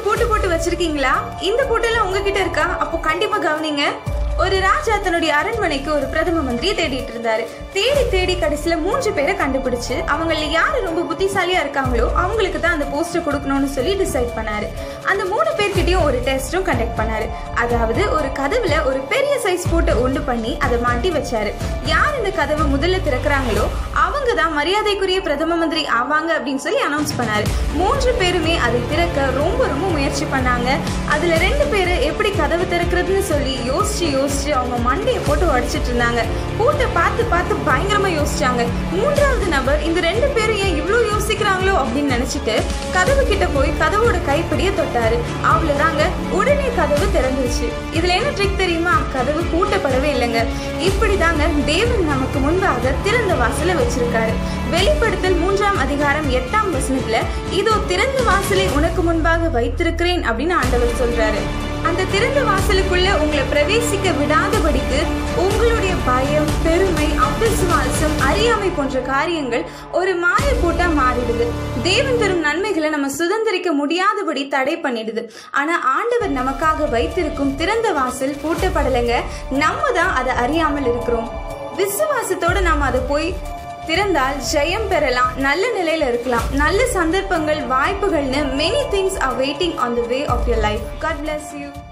பூட்டு போட்டு வச்சிருக்கீங்களா இந்த பூட்டெல்லாம் உங்ககிட்ட இருக்கா அப்போ கண்டிப்பா கவனிங்க ஒரு ராஜா தன்னுடைய அரண்மனைக்கு ஒரு பிரதம மந்திரியை தேடிட்டு இருந்தாரு தேடி தேடி கடைசியில மூன்று பேரை கண்டுபிடிச்சு அவங்கள யாரு ரொம்ப புத்திசாலியா இருக்காங்களோ அவங்களுக்கு தான் அந்த போஸ்டர் கொடுக்கணும்னு சொல்லி டிசைட் பண்ணாரு அந்த மூணு பேர்கிட்டயும் ஒரு டெஸ்டும் கண்டக்ட் பண்ணாரு அதாவது ஒரு கதவுல ஒரு பெரிய சைஸ் பூட்டை உண்டு பண்ணி அதை மாட்டி வச்சாரு யார் இந்த கதவை முதல்ல திறக்கிறாங்களோ அவங்க தான் மரியாதைக்குரிய பிரதம மந்திரி ஆவாங்க அப்படின்னு சொல்லி அனௌன்ஸ் பண்ணாரு மூன்று பேருமே அதை திறக்க ரொம்ப ரொம்ப முயற்சி பண்ணாங்க அதுல ரெண்டு பேரு எப்படி கதவு திறக்கிறதுன்னு சொல்லி யோசிச்சு யோசிச்சு அவங்க மண்டையை போட்டு உடைச்சிட்டு இருந்தாங்க பூட்டை பார்த்து பார்த்து பயங்கரமா யோசிச்சாங்க மூன்றாவது நபர் இந்த ரெண்டு பேரும் ஏன் இவ்வளோ யோசிக்கிறாங்களோ அப்படின்னு நினைச்சிட்டு கதவு கிட்ட போய் கதவோட கைப்பிடிய தொட்டாரு அவ்வளவுதாங்க உடனே கதவு திறந்துச்சு இதுல என்ன ட்ரிக் தெரியுமா கதவு பூட்டப்படவே இல்லைங்க இப்படிதாங்க தேவன் நமக்கு முன்பாக திறந்த வாசலை வச்சிருக்காரு வெளிப்படுத்தல் மூன்றாம் அதிகாரம் எட்டாம் வசனத்துல இதோ திறந்த வாசலை உனக்கு முன்பாக வைத்திருக்கிறேன் அப்படின்னு ஆண்டவர் சொல்றாரு அந்த திறந்த வாசலுக்குள்ள உங்களை பிரவேசிக்க விடாதபடிக்கு உங்களுடைய பயம் பெருமை அவிசுவாசம் அறியாமை போன்ற காரியங்கள் ஒரு மாய பூட்டா மாறிடுது தேவன் தரும் நன்மைகளை நம்ம சுதந்திரிக்க முடியாதபடி தடை பண்ணிடுது ஆனா ஆண்டவர் நமக்காக வைத்திருக்கும் திறந்த வாசல் பூட்டப்படலைங்க நம்ம தான் அதை அறியாமல் இருக்கிறோம் விசுவாசத்தோட நாம அதை போய் திறந்தால் ஜெயம் பெறலாம் நல்ல நிலையில இருக்கலாம் நல்ல சந்தர்ப்பங்கள் வாய்ப்புகள்னு many things are waiting on the way of your life God bless you